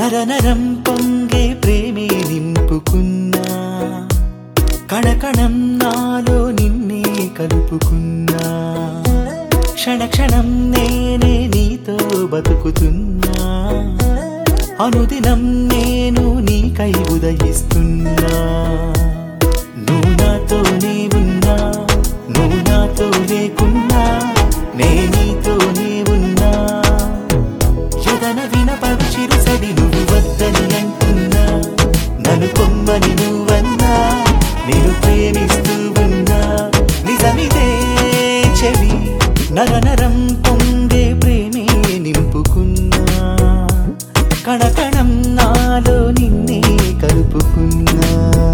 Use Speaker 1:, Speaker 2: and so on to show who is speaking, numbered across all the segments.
Speaker 1: నరనరం పొంగే ప్రేమే నింపుకున్నా కణకణం నాలో నిన్నే కలుపుకున్నా క్షణ క్షణం నేనే నీతో బతుకుతున్నా అనుదినం నేను నీకై ఉదయిస్తున్నా నువ్వు నాతోనే ఉన్నా నువ్వు నాతో లేకున్నా నే నీతోనే ఉన్నా ఎదన వినపడు చిరుసడి నువ్వు వద్దని అంటున్నా నన్ను కొమ్మని నువ్వన్నా నేను ప్రేమిస్తూ ఉన్నా నిజమిదే చెవి నరనరం పొందే ప్రేమే నింపుకున్నా కణకణం నాలో నిన్నే కలుపుకున్నా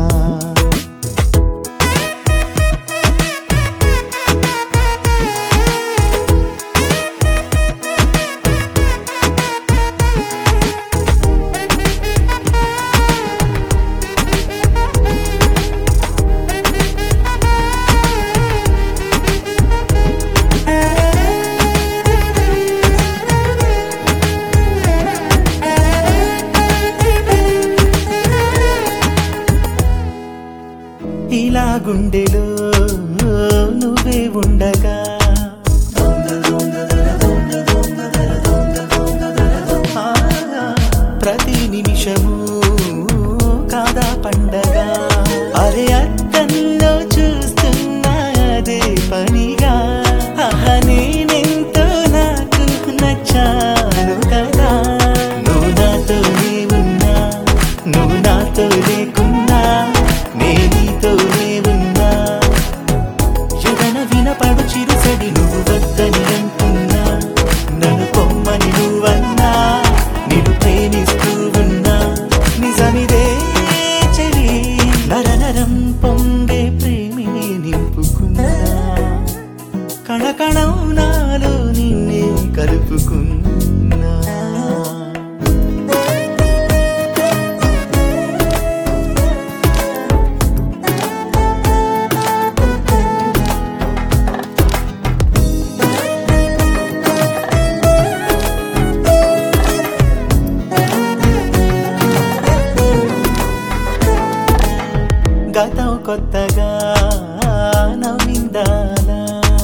Speaker 1: ఇలా గుండెలో నువ్వే ఉండగా ఆ, ప్రతి నిమిషము కాదా పండగ అరే అద్దంలో చూస్తున్నా అదే పనిగా ఆహ నేనెంతో నాకు నచ్చాను కదా నువ్వు నాతోనే ఉన్నా నువ్వు నాతో లేకున్నా నే నీతోనే ఉన్నా ఎదన వినపడు చిరుసడి నువ్వు వద్దని అంటున్నా నన్ను కొమ్మని నువ్వన్నా నిన్ను ప్రేమిస్తూ ఉన్నా నిజమిదే చెలి నరనరం పొందే ప్రేమే నింపుకున్నా కణకణం నాలో నిన్నే కలుపుకున్నా గతం కొత్తగా నవ్విందాలా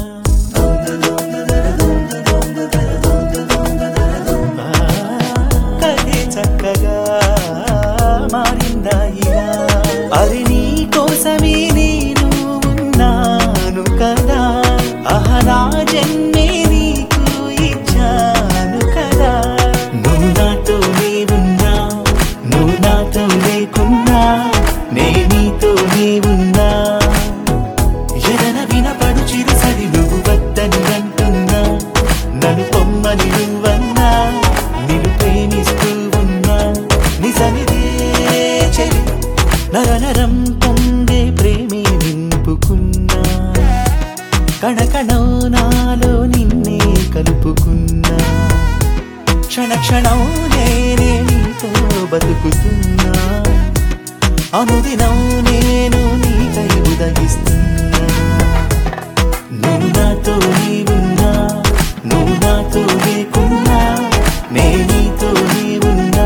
Speaker 1: కథే చక్కగా మారిందా ఇలా అరి నీ కోసమే నేను ఉన్నాను కదా అహ నా జన్మే నీకు ఇచ్చాను కదా నువ్వు నాతోనే ఉన్నా నువ్వు నాతో లేకున్నా నే నీతోనే ఉన్నా ఎదన వినపడు చిరుసడి నువ్వు వద్దని అంటున్నా నన్ను పొమ్మని నువ్వన్నా నిన్ను ప్రేమిస్తూ ఉన్నా నిజమిదే చెలి నరనరం పొందే ప్రేమే నింపుకున్నా కణకణం నాలో నిన్నే కలుపుకున్నా క్షణ క్షణం నేనే నీతో బతుకుతున్నా అనుదినం నేను నీకై ఉదగిస్తున్నా నువ్వు నాతో నీ ఉన్నా నువ్వు నాతో లేకున్నా నే నీతో నీ ఉన్నా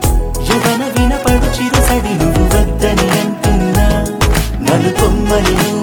Speaker 1: ఎదన వినపడు చిరుసడి నువ్వు వద్దని అంటున్నా నన్ను కొమ్మని నువ్వు